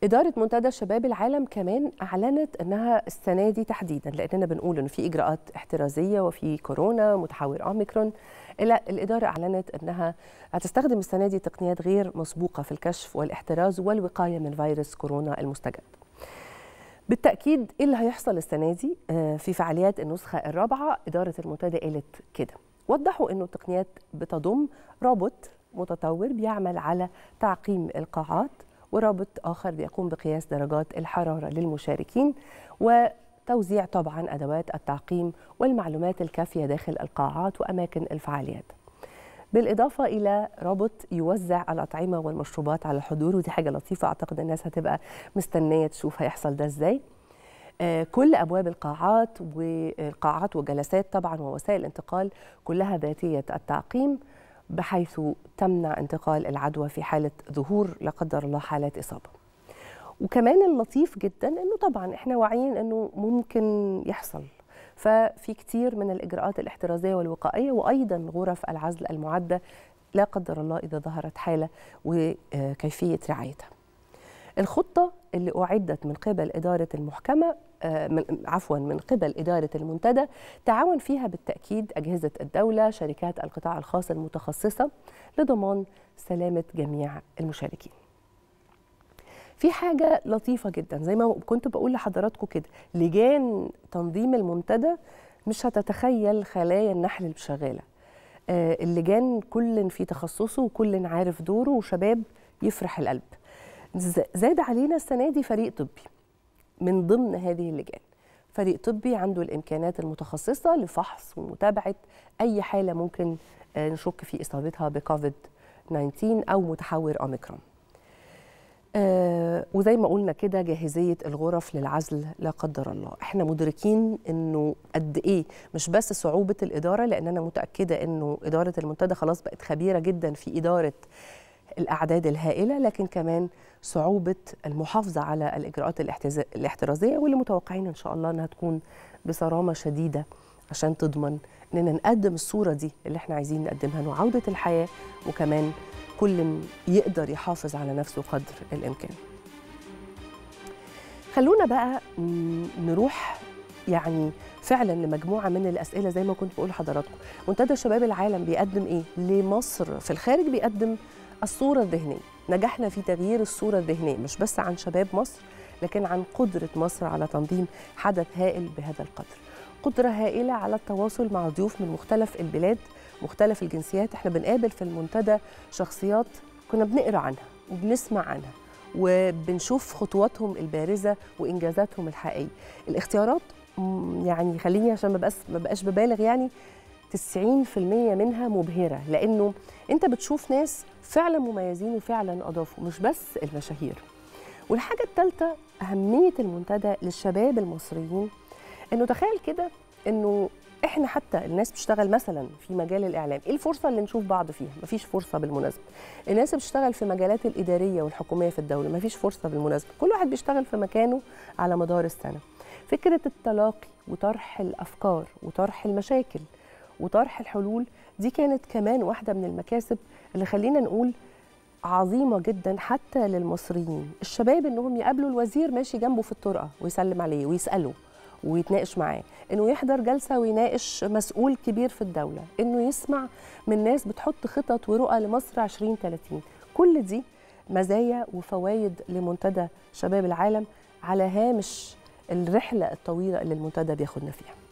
إدارة منتدى شباب العالم كمان أعلنت أنها السنة دي تحديدا لأننا بنقول أنه في إجراءات احترازية وفي كورونا متحور أوميكرون إلا الإدارة أعلنت أنها هتستخدم السنة دي تقنيات غير مسبوقة في الكشف والاحتراز والوقاية من فيروس كورونا المستجد بالتأكيد إيه اللي هيحصل السنة دي في فعاليات النسخة الرابعة إدارة المنتدى قالت كده وضحوا أنه التقنيات بتضم رابط متطور بيعمل على تعقيم القاعات ورابط آخر بيقوم بقياس درجات الحرارة للمشاركين وتوزيع طبعا أدوات التعقيم والمعلومات الكافية داخل القاعات وأماكن الفعاليات بالإضافة إلى رابط يوزع الأطعمة والمشروبات على الحضور ودي حاجة لطيفة أعتقد الناس هتبقى مستنية تشوف هيحصل ده إزاي آه كل أبواب القاعات والقاعات والجلسات طبعا ووسائل الانتقال كلها ذاتية التعقيم بحيث تمنع انتقال العدوى في حالة ظهور لا قدر الله حالات إصابة وكمان اللطيف جدا أنه طبعا إحنا واعيين أنه ممكن يحصل ففي كتير من الإجراءات الاحترازية والوقائية وأيضا غرف العزل المعدة لا قدر الله إذا ظهرت حالة وكيفية رعايتها الخطة اللي أعدت من قبل إدارة المحكمة من عفوا من قبل إدارة المنتدى تعاون فيها بالتأكيد أجهزة الدولة شركات القطاع الخاص المتخصصة لضمان سلامة جميع المشاركين في حاجة لطيفة جدا زي ما كنت بقول لحضراتكم كده لجان تنظيم المنتدى مش هتتخيل خلايا النحل اللي شغالة اللجان كل في تخصصه وكل عارف دوره وشباب يفرح القلب زاد علينا السنة دي فريق طبي من ضمن هذه اللجان فريق طبي عنده الامكانات المتخصصه لفحص ومتابعه اي حاله ممكن نشك في اصابتها بكوفيد 19 او متحور اوميكرون آه وزي ما قلنا كده جاهزيه الغرف للعزل لا قدر الله احنا مدركين انه قد ايه مش بس صعوبه الاداره لان انا متاكده انه اداره المنتدى خلاص بقت خبيره جدا في اداره الاعداد الهائله لكن كمان صعوبه المحافظه على الاجراءات الاحترازيه واللي متوقعين ان شاء الله انها تكون بصرامه شديده عشان تضمن اننا نقدم الصوره دي اللي احنا عايزين نقدمها انه عوده الحياه وكمان كل يقدر يحافظ على نفسه قدر الامكان. خلونا بقى نروح يعني فعلا لمجموعه من الاسئله زي ما كنت بقول لحضراتكم منتدى شباب العالم بيقدم ايه لمصر في الخارج بيقدم الصوره الذهنيه نجحنا في تغيير الصوره الذهنيه مش بس عن شباب مصر لكن عن قدره مصر على تنظيم حدث هائل بهذا القدر قدره هائله على التواصل مع ضيوف من مختلف البلاد مختلف الجنسيات احنا بنقابل في المنتدى شخصيات كنا بنقرا عنها وبنسمع عنها وبنشوف خطواتهم البارزه وانجازاتهم الحقيقيه الاختيارات يعني خليني عشان ما بقاش ما بقاش ببالغ يعني 90% منها مبهره لانه انت بتشوف ناس فعلا مميزين وفعلا اضافوا مش بس المشاهير والحاجه الثالثه اهميه المنتدى للشباب المصريين انه تخيل كده انه احنا حتى الناس بتشتغل مثلا في مجال الاعلام ايه الفرصه اللي نشوف بعض فيها مفيش فرصه بالمناسبه الناس اللي بتشتغل في مجالات الاداريه والحكوميه في الدوله مفيش فرصه بالمناسبه كل واحد بيشتغل في مكانه على مدار السنه فكره التلاقي وطرح الافكار وطرح المشاكل وطرح الحلول دي كانت كمان واحده من المكاسب اللي خلينا نقول عظيمة جدا حتى للمصريين الشباب انهم يقابلوا الوزير ماشي جنبه في الطرقة ويسلم عليه ويسأله ويتناقش معاه انه يحضر جلسة ويناقش مسؤول كبير في الدولة انه يسمع من ناس بتحط خطط ورؤى لمصر 2030 كل دي مزايا وفوائد لمنتدى شباب العالم على هامش الرحلة الطويلة اللي المنتدى بياخدنا فيها